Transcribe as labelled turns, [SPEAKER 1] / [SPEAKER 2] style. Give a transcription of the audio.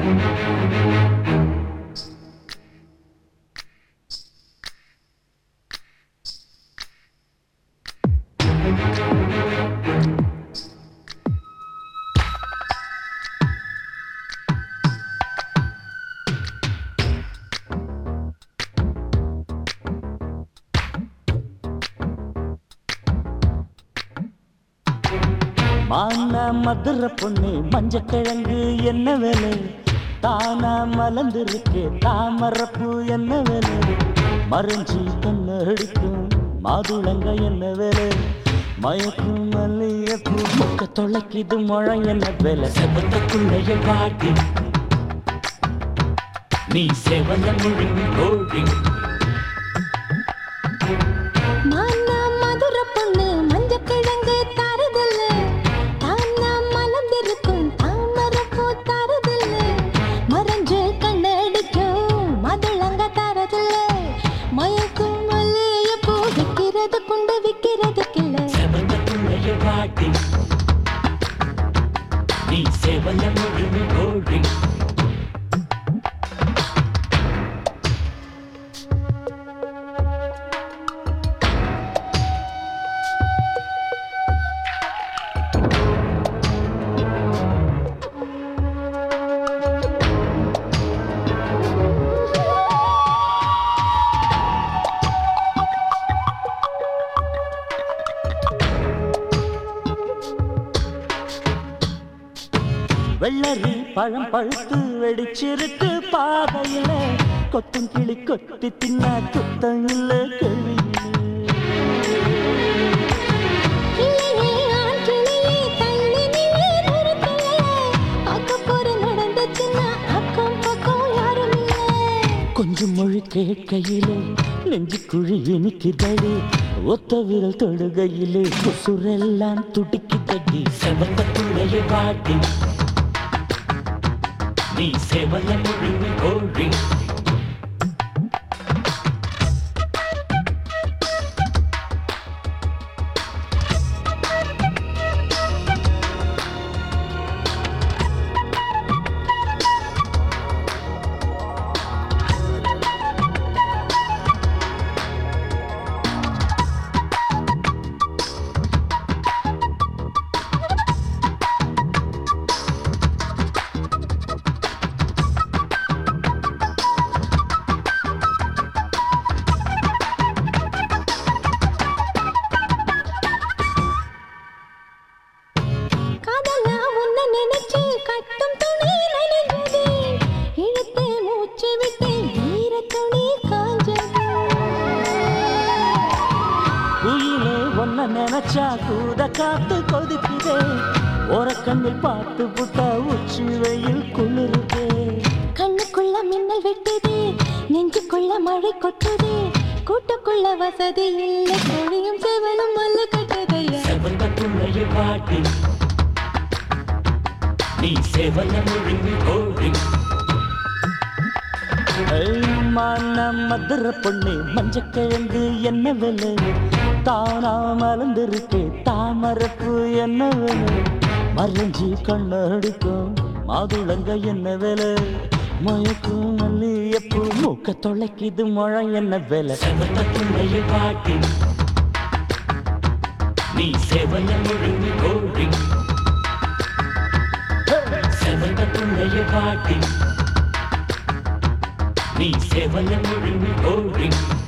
[SPEAKER 1] மானா மதுர பொண்ணு மஞ்சக்கிழங்கு என்ன வேலை தானா மலர்ந்திருக்கு தாமரப்பூ என்ன வேலை மறைஞ்சி கண்ணு அடிக்கும் மாதுளங்க என்ன வேலை மயக்கும் மல்லிகைப்பூ முக்க தொலைக்குது முழை என்ன வேலை செவந்தக்குள்ளைய பாட்டி நீ செவந்த முழுங்கி கோழி
[SPEAKER 2] மானா மதுர பொண்ணு மஞ்சக்கிழங்கு தரதில்ல தானா மலர்ந்திருக்கும் தாமரப்பூ தரதில்ல மறைஞ்சு கண்ணடிக்கும் மதுளங்க தரதில்ல மயக்கும் மல்லிகைப்பூ விக்கிறது குண்டு விக்கிறதுக்கில்ல
[SPEAKER 1] செவந்தக்குள்ளைய பாட்டி நீ செவந்த முழுங்கி கோழி வெள்ளரி பழம் பழுத்து வெடிச்சிருக்கு பாதையில கொத்தம் கிளி கொத்தி தின்னா குத்தம் இல்ல கேள்வியில
[SPEAKER 2] கிளியே ஆண் கிளியே தள்ளி நிலே நிறுத்தல அக்கப்போரு நடந்துச்சுன்னா அக்கம் பக்கம் யாரும் இல்லை
[SPEAKER 1] கொஞ்சம் மொழி கேட்கையிலே நெஞ்சு குழி இனிக்குதடி ஒத்த விரல் தொடுகையிலே சுரெல்லாம் துடிக்குதடி செவந்தக்குள்ளைய பாட்டி நீ செவந்த முழுங்கி கோழி
[SPEAKER 2] காதலா உன்னை நினைச்சு கட்டும் துணி நனைஞ்சது இழுத்து மூச்சு விட்டு ஈர துணி காஞ்சது
[SPEAKER 1] குயிலே ஒன்ன நினைச்சா கூட காத்து கொதிக்குதே ஓரக்கண்ணில் பார்த்து புட்டா உச்சி வெயில் குளிருதே
[SPEAKER 2] கண்ணுக்குள்ள மின்னல் வெட்டுது நெஞ்சுக்குள்ள மழை கொட்டுது கூட்டுக்குள்ள வசதி இல்லை கோழியும் செவலும் மல்ல கட்டதையா
[SPEAKER 1] செவந்த துள்ளைய பாட்டி நீ செவந்த முழுங்கி கோழி மான மதுர பொண்ணு மஞ்சக்கிழங்கு என்ன விலை தானா மலர்ந்திருக்கு தாமரப்பு என்ன விலை மறைஞ்சி கண்ணடிக்கும் மாதுளங்க என்ன விலை மயக்கும் மல்லியப்பூ மூக்க தொலைக்குது மழை என்ன விலை செவந்த துள்ளைய பாட்டி நீ செவந்த முழுங்கி கோழி செவந்த துள்ளைய பாட்டி நீ செவந்த முழுங்கி கோழி